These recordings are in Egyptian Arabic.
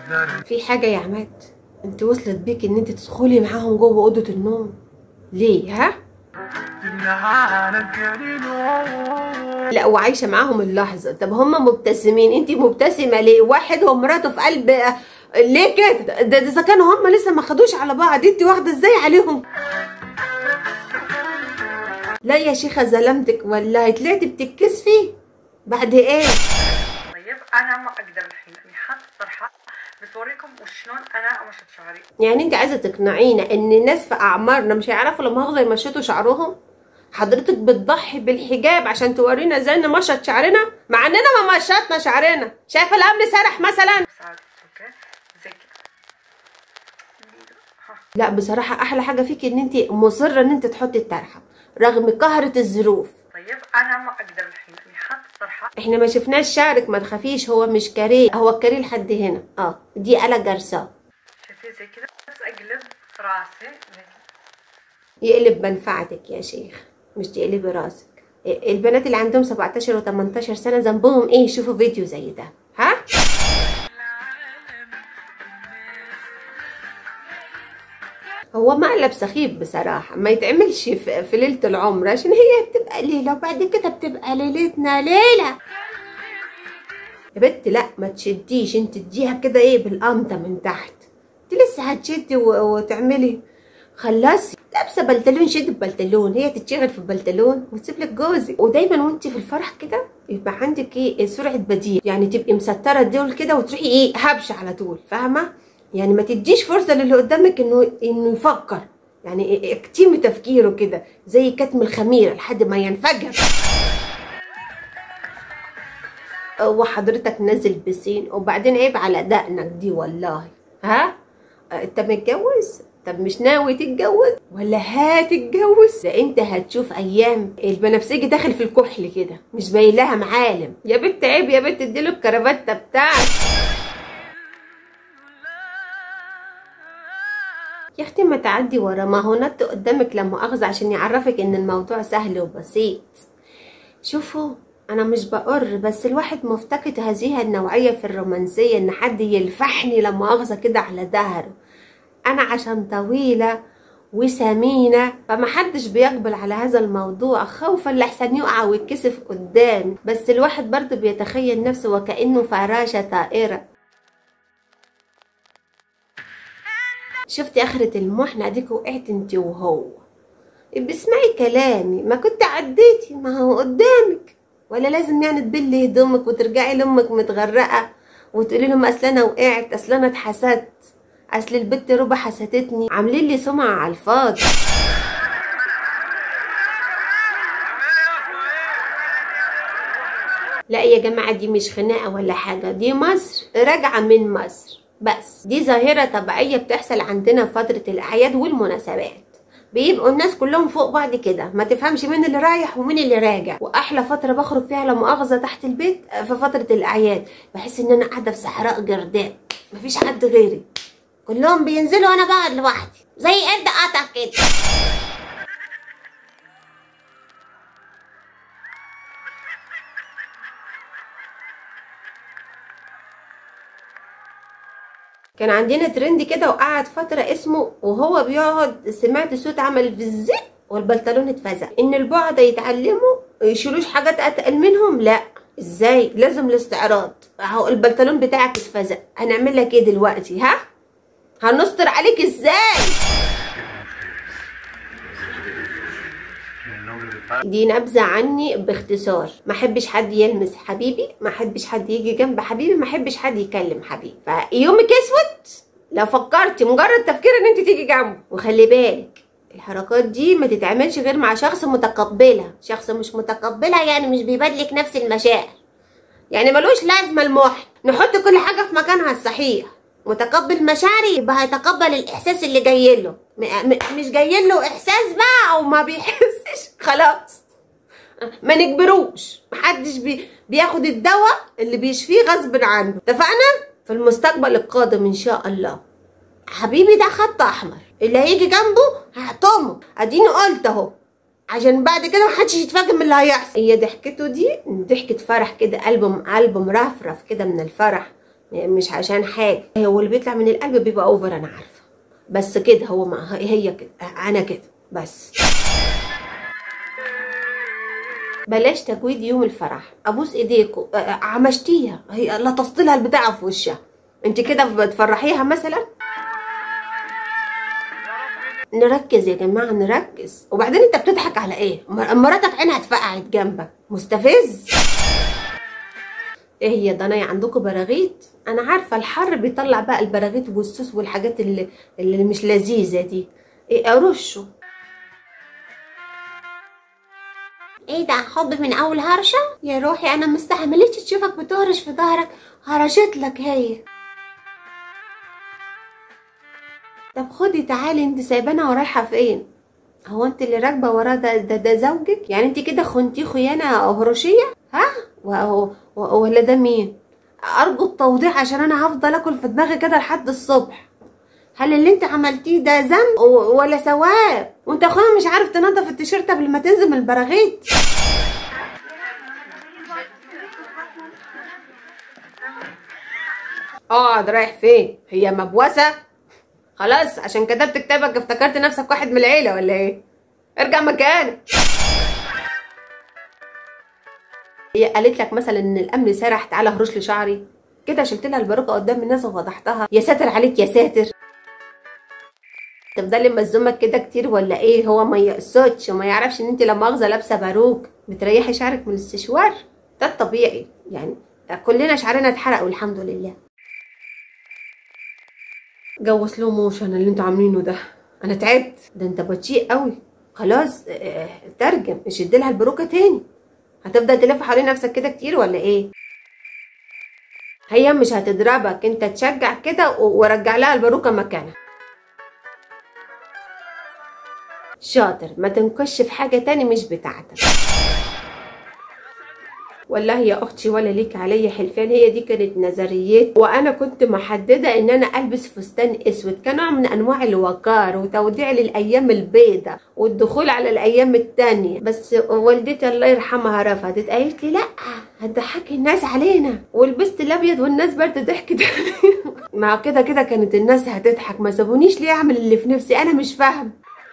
في حاجة يا عماد انت وصلت بيك ان انت تدخلي معاهم جوه اوضة النوم ليه ها؟ لا وعايشة معاهم اللحظة طب هم مبتسمين انت مبتسمة ليه واحد ومراته في قلب ليه كده ده اذا كانوا هم لسه ما خدوش على بعض انت واخدة ازاي عليهم لا يا شيخة ظلمتك والله طلعتي بتتكسفي بعد ايه طيب انا ما اقدر الحين اني حاط طرحه بتوريكم وشلون انا امشط شعري يعني انت عايزه تقنعينا ان الناس في اعمارنا مش هيعرفوا لما مؤاخذه يمشطوا شعرهم حضرتك بتضحي بالحجاب عشان تورينا ازاي نمشط شعرنا مع اننا ما مشطنا شعرنا شايفه الامر سرح مثلا ساعد اوكي زي كده ها لا بصراحه احلى حاجه فيكي ان انت مصره ان انت تحطي الطرحه رغم قهره الظروف طيب انا ما اقدر الحين اني حاط طرحه احنا ما شفناش شعرك ما تخافيش هو مش كاريه هو الكاريه لحد هنا اه دي آلة جرساه شوفي زي كده بس اقلب راسي زي كده يقلب منفعتك يا شيخ مش تقلبي راسك البنات اللي عندهم 17 و18 سنه ذنبهم ايه يشوفوا فيديو زي ده ها هو مقلب سخيف بصراحة ما يتعملش في في ليلة العمر عشان هي بتبقى ليلة وبعد كده بتبقى ليلتنا ليلة يا بنت لا ما تشديش انت تديها كده ايه بالقمطة من تحت انت لسه هتشدي و- وتعملي خلصي لابسه بنطلون شد ببنطلون هي تتشغل في البنطلون وتسيب لك جوزك ودايما وانت في الفرح كده يبقى عندك ايه سرعه بديل يعني تبقي مستره دول كده وتروحي ايه هبشه على طول فاهمه يعني ما تديش فرصه للي قدامك انه انه يفكر يعني إيه- اكتمي تفكيره كده زي كتم الخميره لحد ما ينفجر وحضرتك نازل بسين وبعدين عيب على دقنك دي والله ها انت متجوز طب مش ناوي تتجوز ولا هتتجوز ده انت هتشوف ايام البنفسجي داخل في الكحل كده مش باين لها معالم يا بنت عيب يا بنت اديله الكرافته بتاعك يا اختي ما تعدي ورا ما هو نط قدامك لا مؤاخذة عشان يعرفك ان الموضوع سهل وبسيط شوفوا انا مش بقر بس الواحد مفتقد هذه النوعية في الرومانسية ان حد يلفحني لا مؤاخذة كده على ظهره انا عشان طويلة وسمينة فمحدش بيقبل على هذا الموضوع خوفا لحسن يقع ويتكسف قدامي بس الواحد برضه بيتخيل نفسه وكأنه فراشة طائرة شفتي اخرة المحنة اديك وقعت انت وهو بسمعي كلامي ما كنت عديتي ما هو قدامك ولا لازم يعني تبلي هدومك وترجعي لامك متغرقه وتقولي لهم اصل انا وقعت اصل انا اتحسدت اصل البت ربع حسدتني عاملين لي سمعه على الفاضي لا يا جماعة دي مش خناقة ولا حاجة دي مصر راجعة من مصر بس دي ظاهرة طبيعية بتحصل عندنا في فترة الأعياد والمناسبات بيبقوا الناس كلهم فوق بعض كده ما تفهمش مين اللي رايح ومين اللي راجع واحلى فتره بخرج فيها لا مؤاخذه تحت البيت في فتره الاعياد بحس ان انا قاعده في صحراء جرداء مفيش حد غيري كلهم بينزلوا وانا بقعد لوحدي زي قرد قطع كده كان عندنا ترند كده وقعد فترة اسمه وهو بيقعد سمعت صوت عمل فزق والبنطلون اتفزق ان البعدة يتعلموا يشيلوش حاجات اتقل منهم لا ازاي لازم الاستعراض اهو البنطلون بتاعك اتفزق هنعمل لك ايه دلوقتي ها هنستر عليك ازاي دي نبذة عني باختصار ما احبش حد يلمس حبيبي ما احبش حد يجي جنب حبيبي ما احبش حد يكلم حبيبي فيومك اسود لو فكرتي مجرد تفكير ان انت تيجي جنبه وخلي بالك الحركات دي ما تتعملش غير مع شخص متقبلها شخص مش متقبلها يعني مش بيبادلك نفس المشاعر يعني ملوش لازمه المحن نحط كل حاجه في مكانها الصحيح متقبل مشاعري يبقى هيتقبل الاحساس اللي جاي له م- م- مش جاي له احساس بقى او ما بيحسش خلاص ما نجبروش محدش بي بياخد الدواء اللي بيشفيه غصب عنه اتفقنا في المستقبل القادم ان شاء الله حبيبي ده خط احمر اللي هيجي جنبه هحطمه اديني قلت اهو عشان بعد كده محدش يتفاجئ من اللي هيحصل هي ضحكته دي ضحكة فرح كده قلبه قلبه مرفرف كده من الفرح مش عشان حاجه هو اللي بيطلع من القلب بيبقى اوفر انا عارفه بس كده هو ما هي كده انا كده بس بلاش تجويد يوم الفرح ابوس ايديكوا آه، آه، عمشتيها هي لطست لها البتاعه في وشها انت كده بتفرحيها مثلا نركز يا جماعه نركز وبعدين انت بتضحك على ايه مر- مراتك عينها اتفقعت جنبك مستفز ايه يا ضنايا عندكم براغيث انا عارفه الحر بيطلع بقى البراغيث والسوس والحاجات اللي, اللي مش لذيذه دي ايه ارشه ايه ده حب من اول هرشه يا روحي انا مستحملتش تشوفك بتهرش في ظهرك هرشت لك هي طب خدي تعالي انت سايبانا ورايحه فين هو انت اللي راكبه وراه ده, ده ده زوجك يعني انت كده خنتيه خيانه هروشيه ها و- و- ولا ده مين ارجو التوضيح عشان انا هفضل اكل في دماغي كده لحد الصبح هل اللي انت عملتيه ده ذنب و- ولا ثواب وانت يا اخويا مش عارف تنظف التيشيرت قبل ما تنزل من البراغيث اقعد رايح فين هي مبوسه خلاص عشان كتبت كتابك افتكرت نفسك واحد من العيله ولا ايه ارجع مكانك هي قالت لك مثلا ان الامن سرح تعالى هرش لي شعري كده شلت لها الباروكه قدام الناس وفضحتها يا ساتر عليك يا ساتر تفضلي مزومك كده كتير ولا ايه هو ما يقصدش وما يعرفش ان انت لما مؤاخذه لابسه باروك بتريحي شعرك من الاستشوار ده الطبيعي يعني كلنا شعرنا اتحرق والحمد لله جو سلو موشن اللي انتوا عاملينه ده انا تعبت ده انت بطيء قوي خلاص اه، ترجم شد لها البروكه تاني هتفضل تلف حوالين نفسك كده كتير ولا ايه هي مش هتضربك انت تشجع كده و- ورجع لها الباروكه مكانها شاطر ما تنكش في حاجه تاني مش بتاعتك والله يا اختي ولا ليك عليا حلفان هي دي كانت نظريتي وانا كنت محدده ان انا البس فستان اسود كنوع من انواع الوقار وتوديع للايام البيضة والدخول على الايام التانية بس والدتي الله يرحمها رفضت قالت لي لا هتضحكي الناس علينا ولبست الابيض والناس برضه ضحكت ما كده كده كانت الناس هتضحك ما سابونيش ليه اعمل اللي في نفسي انا مش فاهم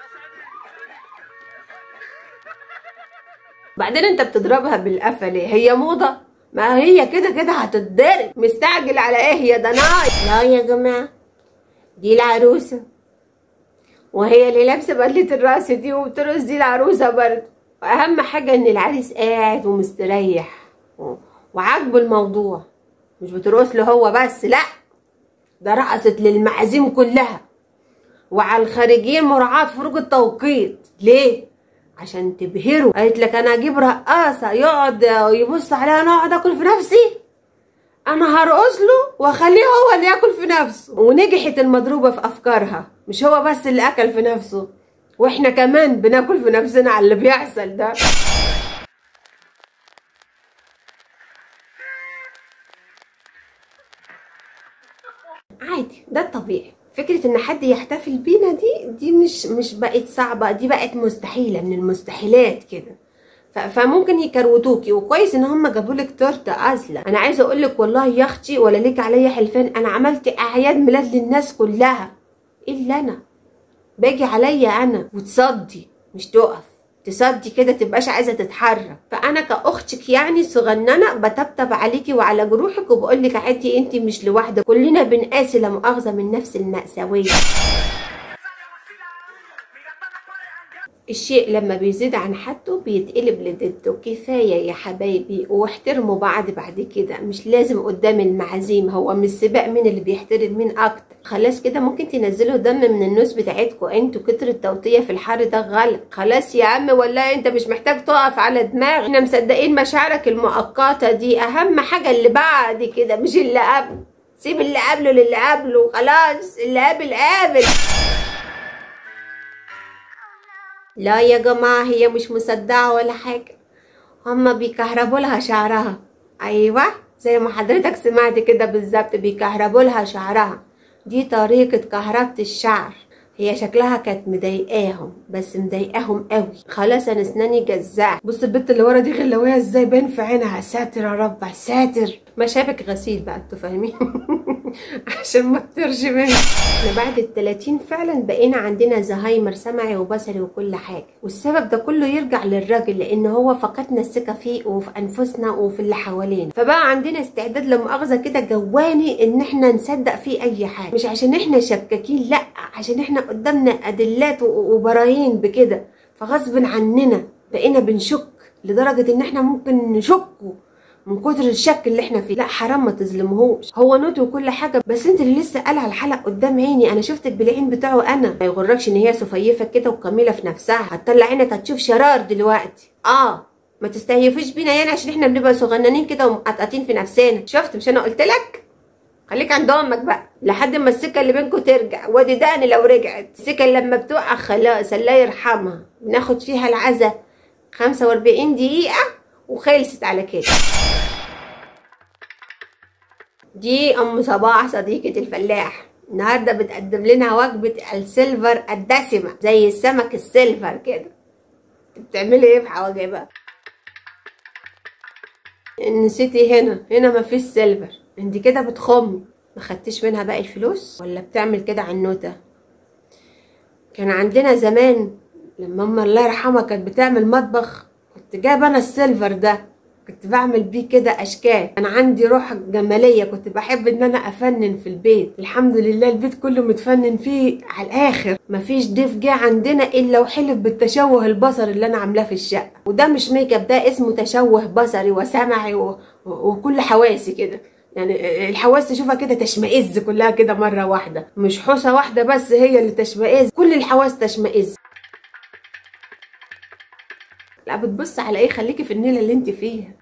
بعدين انت بتضربها بالقفا ليه هي موضه ما هي كده كده هتتضرب مستعجل على ايه يا دناي لا يا جماعه دي العروسه وهي اللي لابسه بدله الراس دي وبترقص دي العروسه برضه واهم حاجه ان العريس قاعد ومستريح و- وعاجبه الموضوع مش بترقص له هو بس لا ده رقصت للمعازيم كلها وعلى الخارجين مراعاة فروق التوقيت ليه؟ عشان تبهره قالت لك انا اجيب رقاصة يقعد يبص عليها انا اقعد اكل في نفسي انا هرقص له واخليه هو اللي ياكل في نفسه ونجحت المضروبة في افكارها مش هو بس اللي اكل في نفسه واحنا كمان بناكل في نفسنا على اللي بيحصل ده عادي ده الطبيعي فكرة ان حد يحتفل بينا دي دي مش مش بقت صعبة دي بقت مستحيلة من المستحيلات كده ف- فممكن يكروتوكي وكويس ان هم جابوا لك تورته اصلا انا عايزه اقول لك والله يا اختي ولا ليك عليا حلفان انا عملت اعياد ميلاد للناس كلها الا انا باجي عليا انا وتصدي مش تقف تصدي كده تبقاش عايزه تتحرك فانا كاختك يعني صغننه بطبطب عليكي وعلى جروحك وبقول لك عادي انت مش لوحدك كلنا بنقاسي لا مؤاخذه من نفس المأساويه الشيء لما بيزيد عن حده بيتقلب لضده كفاية يا حبايبي واحترموا بعض بعد كده مش لازم قدام المعازيم هو مش سباق مين اللي بيحترم مين اكتر خلاص كده ممكن تنزلوا دم من النوز بتاعتكم انتوا كتر التوطية في الحر ده غلط خلاص يا عم والله انت مش محتاج تقف على دماغ احنا مصدقين مشاعرك المؤقتة دي اهم حاجة اللي بعد كده مش اللي قبل سيب اللي قبله للي قبله خلاص اللي قابل قابل لا يا جماعة هي مش مصدعة ولا حاجة هما بيكهربوا لها شعرها أيوة زي ما حضرتك سمعت كده بالظبط بيكهربوا لها شعرها دي طريقة كهربة الشعر هي شكلها كانت مضايقاهم بس مضايقاهم قوي خلاص انا اسناني جزعت بص البت اللي ورا دي غلاويه ازاي باين في عينها ساتر يا رب ساتر مشابك غسيل بقى انتوا فاهمين عشان ما تطرش مني احنا بعد ال 30 فعلا بقينا عندنا زهايمر سمعي وبصري وكل حاجه والسبب ده كله يرجع للراجل لان هو فقدنا الثقه فيه وفي انفسنا وفي اللي حوالينا فبقى عندنا استعداد لمؤاخذه كده جواني ان احنا نصدق فيه اي حاجه مش عشان احنا شكاكين لا عشان احنا قدامنا ادلات و- وبراهين بكده فغصب عننا بقينا بنشك لدرجه ان احنا ممكن نشكه من كتر الشك اللي احنا فيه لا حرام ما تظلمهوش هو نوت وكل حاجه بس انت اللي لسه قالها الحلقه قدام عيني انا شفتك بالعين بتاعه انا ما يغركش ان هي سفيفه كده وكميله في نفسها هتطلع عينك هتشوف شرار دلوقتي اه ما تستهيفوش بينا يعني عشان احنا بنبقى صغننين كده ومقطقطين في نفسنا شفت مش انا قلت لك خليك عند امك بقى لحد ما السكه اللي بينكم ترجع وادي دقني لو رجعت السكه لما بتقع خلاص الله يرحمها بناخد فيها العزا 45 دقيقه وخلصت على كده دي ام صباح صديقة الفلاح النهاردة بتقدم لنا وجبة السيلفر الدسمة زي السمك السيلفر كده بتعملي ايه في حواجبها نسيتي هنا هنا مفيش سيلفر انت كده بتخمي ما خدتيش منها باقي الفلوس ولا بتعمل كده عنوته كان عندنا زمان لما امي الله يرحمها كانت بتعمل مطبخ كنت جايبه انا السيلفر ده كنت بعمل بيه كده اشكال انا عندي روح جماليه كنت بحب ان انا افنن في البيت الحمد لله البيت كله متفنن فيه على الاخر مفيش ضيف جه عندنا الا وحلف بالتشوه البصري اللي انا عاملاه في الشقه وده مش ميك اب ده اسمه تشوه بصري وسمعي و... و... وكل حواسي كده يعني الحواس تشوفها كده تشمئز كلها كده مره واحده مش حوسه واحده بس هي اللي تشمئز كل الحواس تشمئز لا بتبص على ايه خليكي في النيله اللي انت فيها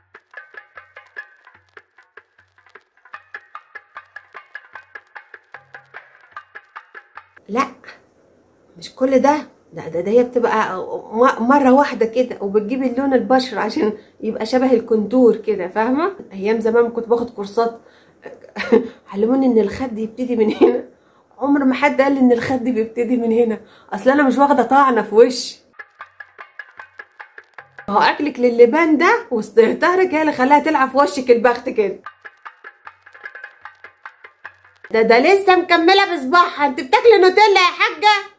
لا مش كل ده ده ده, ده هي بتبقى م- مرة واحدة كده وبتجيبي اللون البشرة عشان يبقى شبه الكونتور كده فاهمة أيام زمان كنت باخد كورسات علموني إن الخد يبتدي من هنا عمر ما حد قال لي إن الخد بيبتدي من هنا أصل أنا مش واخدة طعنة في وشي هو أكلك للبان ده واستهتارك هي اللي خلاها تلعب في وشك البخت كده ده ده لسه مكمله بصباعها انت بتاكلي نوتيلا يا حاجه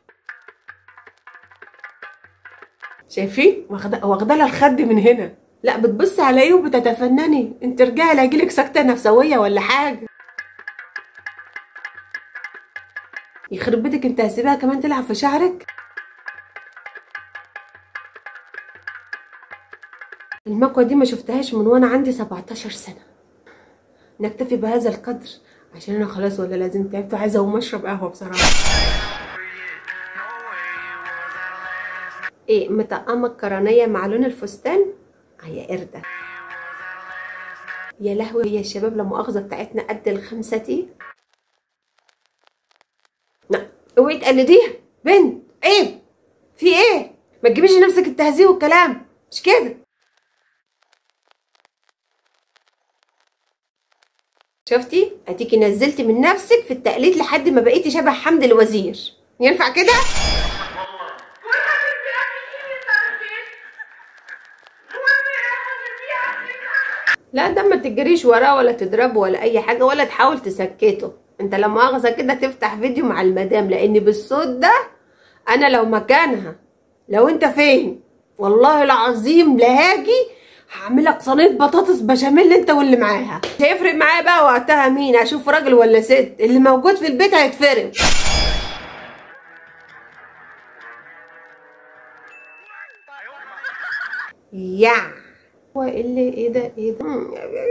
شايفين واخده واخده لها الخد من هنا لا بتبصي على ايه وبتتفنني انت ارجعي لا يجيلك سكته نفسويه ولا حاجه يخرب بيتك انت هسيبها كمان تلعب في شعرك المكوة دي ما شفتهاش من وانا عندي 17 سنة نكتفي بهذا القدر عشان انا خلاص ولا لازم تعبت وعايزة اقوم اشرب قهوة بصراحة ايه مطقمة القرنية مع لون الفستان اه يا قردة يا لهوي هي الشباب لا مؤاخذة بتاعتنا قد الخمسة دي لا اوعي تقلديها بنت عيب في ايه ما تجيبيش نفسك التهزيء والكلام مش كده شفتي اديكي نزلتي من نفسك في التقليد لحد ما بقيتي شبه حمد الوزير ينفع كده لا ده ما تجريش وراه ولا تضربه ولا اي حاجه ولا تحاول تسكته انت لما مؤاخذه كده تفتح فيديو مع المدام لان بالصوت ده انا لو مكانها لو انت فين والله العظيم لهاجي هعملك صينيه بطاطس بشاميل انت واللي معاها مش هيفرق معايا بقى وقتها مين اشوف راجل ولا ست اللي موجود في البيت هيتفرق يا هو اللي ايه ده ايه ده مم،